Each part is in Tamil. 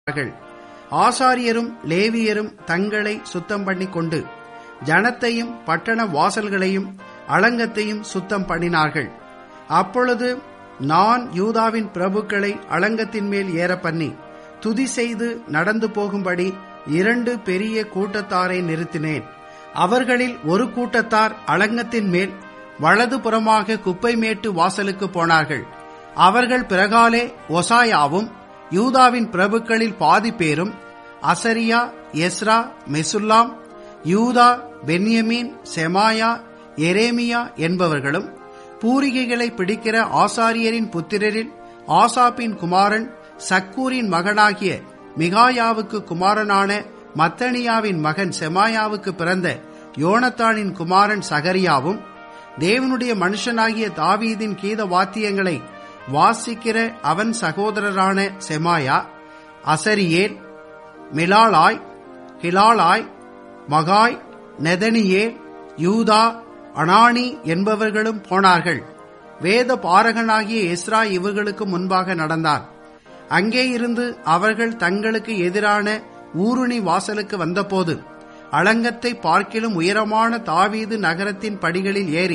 செய்தார்கள் ஆசாரியரும் லேவியரும் தங்களை சுத்தம் பண்ணிக் கொண்டு ஜனத்தையும் பட்டண வாசல்களையும் அலங்கத்தையும் சுத்தம் பண்ணினார்கள் அப்பொழுது நான் யூதாவின் பிரபுக்களை அலங்கத்தின் மேல் ஏற பண்ணி துதி செய்து நடந்து போகும்படி இரண்டு பெரிய கூட்டத்தாரை நிறுத்தினேன் அவர்களில் ஒரு கூட்டத்தார் அலங்கத்தின் மேல் வலது புறமாக குப்பை மேட்டு வாசலுக்கு போனார்கள் அவர்கள் பிறகாலே ஒசாயாவும் யூதாவின் பிரபுக்களில் பாதி பேரும் அசரியா எஸ்ரா மெசுல்லாம் யூதா பென்யமீன் செமாயா எரேமியா என்பவர்களும் பூரிகைகளை பிடிக்கிற ஆசாரியரின் புத்திரரில் ஆசாப்பின் குமாரன் சக்கூரின் மகனாகிய மிகாயாவுக்கு குமாரனான மத்தனியாவின் மகன் செமாயாவுக்கு பிறந்த யோனத்தானின் குமாரன் சகரியாவும் தேவனுடைய மனுஷனாகிய தாவீதின் கீத வாத்தியங்களை வாசிக்கிற அவன் சகோதரரான செமாயா அசரியேல் மிலாலாய் ஹிலாலாய் மகாய் நெதனியே யூதா அனானி என்பவர்களும் போனார்கள் வேத பாரகனாகிய எஸ்ரா இவர்களுக்கு முன்பாக நடந்தார் அங்கே இருந்து அவர்கள் தங்களுக்கு எதிரான ஊருணி வாசலுக்கு வந்தபோது அலங்கத்தை பார்க்கிலும் உயரமான தாவீது நகரத்தின் படிகளில் ஏறி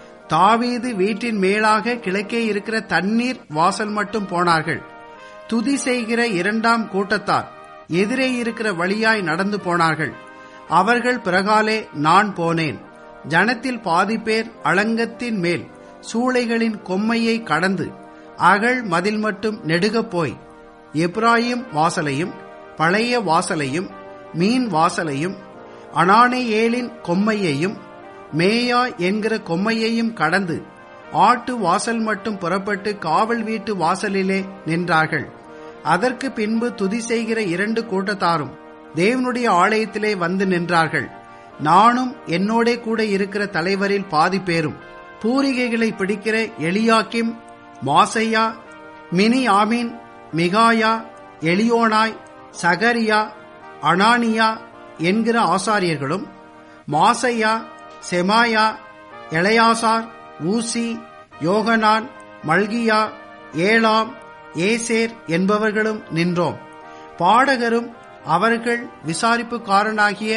தாவீது வீட்டின் மேலாக கிழக்கே இருக்கிற தண்ணீர் வாசல் மட்டும் போனார்கள் துதி செய்கிற இரண்டாம் கூட்டத்தார் எதிரே இருக்கிற வழியாய் நடந்து போனார்கள் அவர்கள் பிறகாலே நான் போனேன் ஜனத்தில் பாதி பேர் அலங்கத்தின் மேல் சூளைகளின் கொம்மையை கடந்து அகழ் மதில் மட்டும் நெடுகப் போய் எப்ராயிம் வாசலையும் பழைய வாசலையும் மீன் வாசலையும் அனானேயேலின் கொம்மையையும் மேயா என்கிற கொம்மையையும் கடந்து ஆட்டு வாசல் மட்டும் புறப்பட்டு காவல் வீட்டு வாசலிலே நின்றார்கள் அதற்கு பின்பு துதி செய்கிற இரண்டு கூட்டத்தாரும் தேவனுடைய ஆலயத்திலே வந்து நின்றார்கள் நானும் என்னோடே கூட இருக்கிற தலைவரில் பாதி பேரும் பூரிகைகளை பிடிக்கிற எலியாக்கிம் மாசையா மினி ஆமீன் மிகாயா எலியோனாய் சகரியா அனானியா என்கிற ஆசாரியர்களும் மாசையா செமாயா எளையாசார் ஊசி யோகனான் மல்கியா ஏலாம் ஏசேர் என்பவர்களும் நின்றோம் பாடகரும் அவர்கள் விசாரிப்புக்காரனாகிய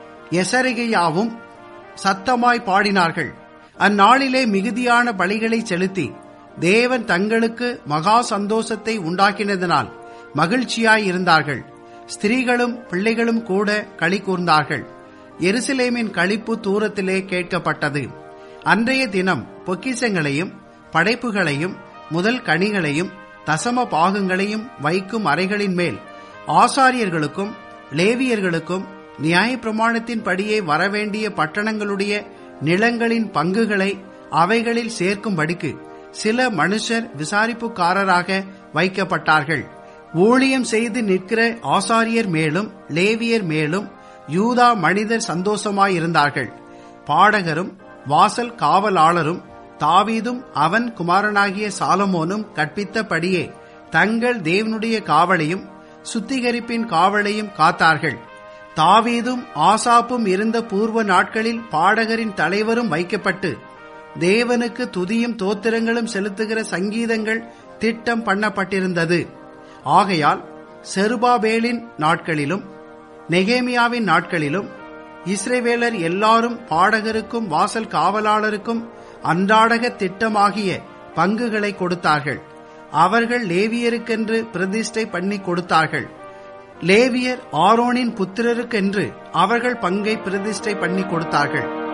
எசரிகையாவும் சத்தமாய் பாடினார்கள் அந்நாளிலே மிகுதியான பலிகளை செலுத்தி தேவன் தங்களுக்கு மகா சந்தோஷத்தை உண்டாக்கினதனால் மகிழ்ச்சியாய் இருந்தார்கள் ஸ்திரீகளும் பிள்ளைகளும் கூட களி கூர்ந்தார்கள் எருசலேமின் களிப்பு தூரத்திலே கேட்கப்பட்டது அன்றைய தினம் பொக்கிசங்களையும் படைப்புகளையும் முதல் கனிகளையும் தசம பாகங்களையும் வைக்கும் அறைகளின் மேல் ஆசாரியர்களுக்கும் லேவியர்களுக்கும் நியாய பிரமாணத்தின் படியே வரவேண்டிய பட்டணங்களுடைய நிலங்களின் பங்குகளை அவைகளில் சேர்க்கும்படிக்கு சில மனுஷர் விசாரிப்புக்காரராக வைக்கப்பட்டார்கள் ஊழியம் செய்து நிற்கிற ஆசாரியர் மேலும் லேவியர் மேலும் யூதா மனிதர் சந்தோஷமாயிருந்தார்கள் பாடகரும் வாசல் காவலாளரும் தாவீதும் அவன் குமாரனாகிய சாலமோனும் கற்பித்தபடியே தங்கள் தேவனுடைய காவலையும் சுத்திகரிப்பின் காவலையும் காத்தார்கள் தாவீதும் ஆசாப்பும் இருந்த பூர்வ நாட்களில் பாடகரின் தலைவரும் வைக்கப்பட்டு தேவனுக்கு துதியும் தோத்திரங்களும் செலுத்துகிற சங்கீதங்கள் திட்டம் பண்ணப்பட்டிருந்தது ஆகையால் செருபாபேலின் நாட்களிலும் நெகேமியாவின் நாட்களிலும் இஸ்ரேவேலர் எல்லாரும் பாடகருக்கும் வாசல் காவலாளருக்கும் அன்றாடக திட்டமாகிய பங்குகளை கொடுத்தார்கள் அவர்கள் லேவியருக்கென்று பிரதிஷ்டை பண்ணி கொடுத்தார்கள் லேவியர் ஆரோனின் புத்திரருக்கென்று அவர்கள் பங்கை பிரதிஷ்டை பண்ணி கொடுத்தார்கள்